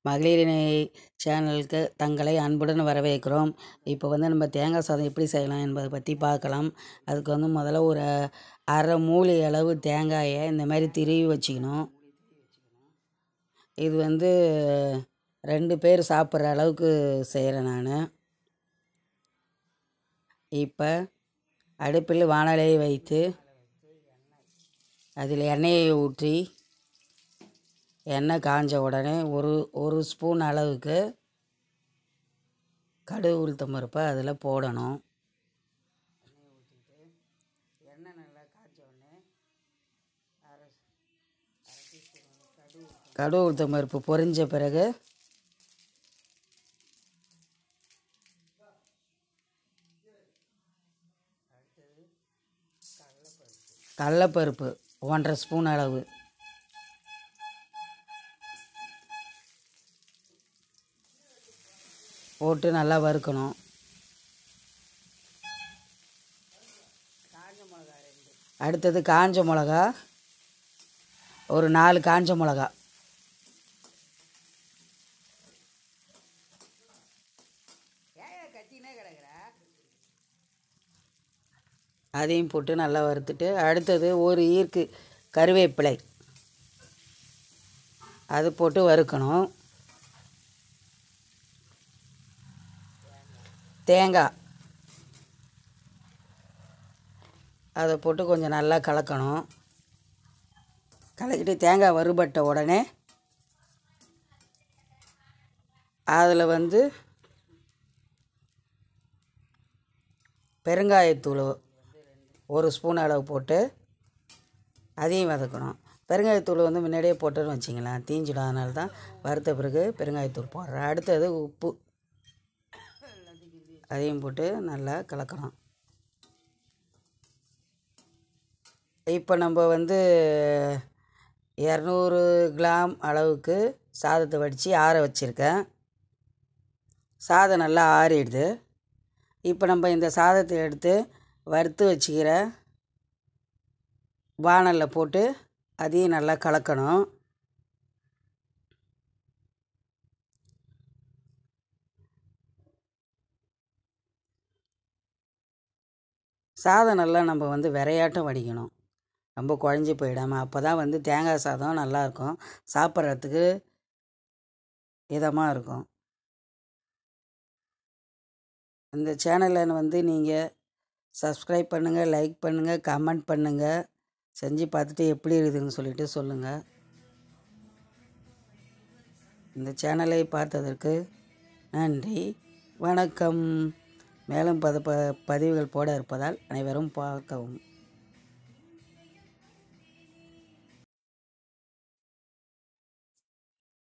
மகளிரணி சேனலுக்கு தங்களை அன்புடன் வரவேற்கிறோம் இப்போ வந்து நம்ம தேங்காய் சாதம் எப்படி செய்யலாம் என்பதை பற்றி பார்க்கலாம் அதுக்கு வந்து முதல்ல ஒரு அரை மூலி அளவு தேங்காயை இந்த மாதிரி திருவி வச்சுக்கணும் இது வந்து ரெண்டு பேர் சாப்பிட்ற அளவுக்கு செய்கிறேன் நான் இப்போ அடுப்பில் வானலையை வைத்து அதில் எண்ணெயை ஊற்றி எண்ணெய் காஞ்ச உடனே ஒரு ஒரு ஸ்பூன் அளவுக்கு கடுகு உளுத்தம் பருப்பை அதில் போடணும் எண்ணெய் நல்லா காய்ச்ச உடனே கடுகு உளுத்தம் பருப்பு பொரிஞ்ச பிறகு கடலப்பருப்பு ஒன்றரை ஸ்பூன் அளவு போட்டு நல்லா வறுக்கணும் அடுத்தது காஞ்ச மிளகா ஒரு நாலு காஞ்ச மிளகா அதையும் போட்டு நல்லா வறுத்துட்டு அடுத்தது ஒரு ஈர்க்கு கருவேப்பிலை அது போட்டு வறுக்கணும் தேங்காய் அதை போட்டு கொஞ்சம் நல்லா கலக்கணும் கலக்கிட்டு தேங்காய் வறுபட்ட உடனே அதில் வந்து பெருங்காயத்தூள் ஒரு ஸ்பூன் அளவு போட்டு அதையும் வதக்கணும் பெருங்காயத்தூள் வந்து முன்னாடியே போட்டோன்னு வச்சிங்களேன் தீஞ்சிடும் அதனால தான் வறுத்த பிறகு பெருங்காயத்தூள் போடுறேன் அடுத்தது உப்பு அதையும் போட்டு நல்லா கலக்கணும் இப்போ நம்ம வந்து இரநூறு கிராம் அளவுக்கு சாதத்தை வடித்து ஆற வச்சுருக்கேன் சாதம் நல்லா ஆறிடுது இப்போ நம்ம இந்த சாதத்தை எடுத்து வறுத்து வச்சுக்கிற வானலில் போட்டு அதையும் நல்லா கலக்கணும் சாதம் நல்லா நம்ம வந்து விரையாட்டம் வடிக்கணும் ரொம்ப குழஞ்சி போயிடாமல் அப்போ தான் வந்து தேங்காய் சாதம் நல்லாயிருக்கும் சாப்பிட்றதுக்கு இதமாக இருக்கும் இந்த சேனலை வந்து நீங்கள் சப்ஸ்கிரைப் பண்ணுங்கள் லைக் பண்ணுங்கள் கமெண்ட் பண்ணுங்கள் செஞ்சு பார்த்துட்டு எப்படி இருக்குதுன்னு சொல்லிட்டு சொல்லுங்கள் இந்த சேனலை பார்த்ததற்கு நன்றி வணக்கம் மேலும் பத ப பதிவுகள் போட இருப்பதால் அனைவரும் பார்க்கவும்